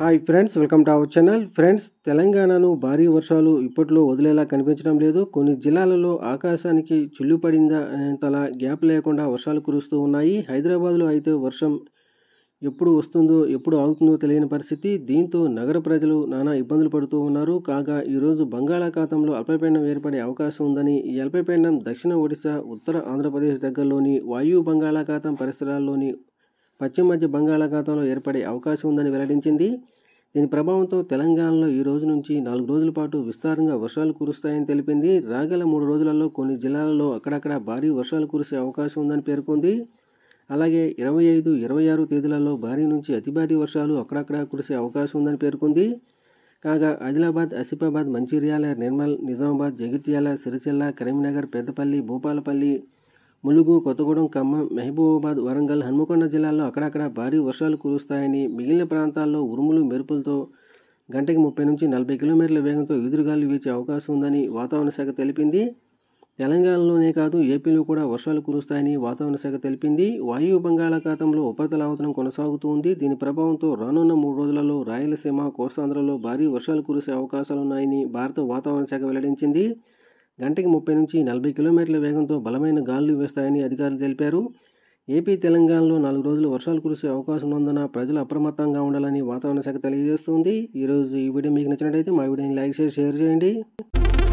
hi friends welcome to our channel friends తెలంగాణను భారీ వర్షాలు ఇప్పట్లో వదిలేలా కనిపించడం లేదు కొన్ని జిల్లాలలో ఆకాశానికి చిల్లు పడిందా అనేంతలా గ్యాప్ లేకుండా వర్షాలు కురుస్తూ ఉన్నాయి హైదరాబాద్లో అయితే వర్షం ఎప్పుడు వస్తుందో ఎప్పుడు ఆగుతుందో తెలియని పరిస్థితి దీంతో నగర ప్రజలు నానా ఇబ్బందులు పడుతూ ఉన్నారు కాగా ఈరోజు బంగాళాఖాతంలో అల్పపీడనం ఏర్పడే అవకాశం ఉందని ఈ అల్పపీడనం దక్షిణ ఒడిశా ఉత్తర ఆంధ్రప్రదేశ్ దగ్గరలోని వాయు బంగాళాఖాతం పరిసరాల్లోని పశ్చిమ మధ్య బంగాళాఖాతంలో ఏర్పడే అవకాశం ఉందని వెల్లడించింది దీని ప్రభావంతో తెలంగాణలో ఈ రోజు నుంచి నాలుగు రోజుల పాటు విస్తారంగా వర్షాలు కురుస్తాయని తెలిపింది రాగల మూడు రోజులలో కొన్ని జిల్లాలలో అక్కడక్కడ భారీ వర్షాలు కురిసే అవకాశం ఉందని పేర్కొంది అలాగే ఇరవై ఐదు ఇరవై ఆరు తేదీలలో భారీ నుంచి అతి భారీ వర్షాలు అక్కడక్కడ కురిసే అవకాశం ఉందని పేర్కొంది కాగా ఆదిలాబాద్ ఆసిఫాబాద్ మంచిర్యాల నిర్మల్ నిజామాబాద్ జగిత్యాల సిరిసిల్ల కరీంనగర్ పెద్దపల్లి భూపాలపల్లి ములుగు కొత్తగూడెం ఖమ్మం మహబూబాబాద్ వరంగల్ హన్మకొండ జిల్లాల్లో అక్కడక్కడ భారీ వర్షాలు కురుస్తాయని మిగిలిన ప్రాంతాల్లో ఉరుములు మెరుపులతో గంటకి ముప్పై నుంచి నలభై కిలోమీటర్ల వేగంతో ఎదురుగాలు వీచే అవకాశం ఉందని వాతావరణ శాఖ తెలిపింది తెలంగాణలోనే కాదు ఏపీలో కూడా వర్షాలు కురుస్తాయని వాతావరణ శాఖ తెలిపింది వాయు బంగాళాఖాతంలో ఉపరితల ఆవర్తనం కొనసాగుతూ ఉంది దీని ప్రభావంతో రానున్న మూడు రోజులలో రాయలసీమ కోస్తాంధ్రలో భారీ వర్షాలు కురిసే అవకాశాలున్నాయని భారత వాతావరణ శాఖ వెల్లడించింది గంటకి ముప్పై నుంచి నలభై కిలోమీటర్ల వేగంతో బలమైన గాలులు వేస్తాయని అధికారులు తెలిపారు ఏపీ తెలంగాణలో నాలుగు రోజులు వర్షాలు కురిసే అవకాశం ఉన్నందున ప్రజలు అప్రమత్తంగా ఉండాలని వాతావరణ శాఖ తెలియజేస్తుంది ఈరోజు ఈ వీడియో మీకు నచ్చినట్టయితే మా వీడియోని లైక్ చేసి షేర్ చేయండి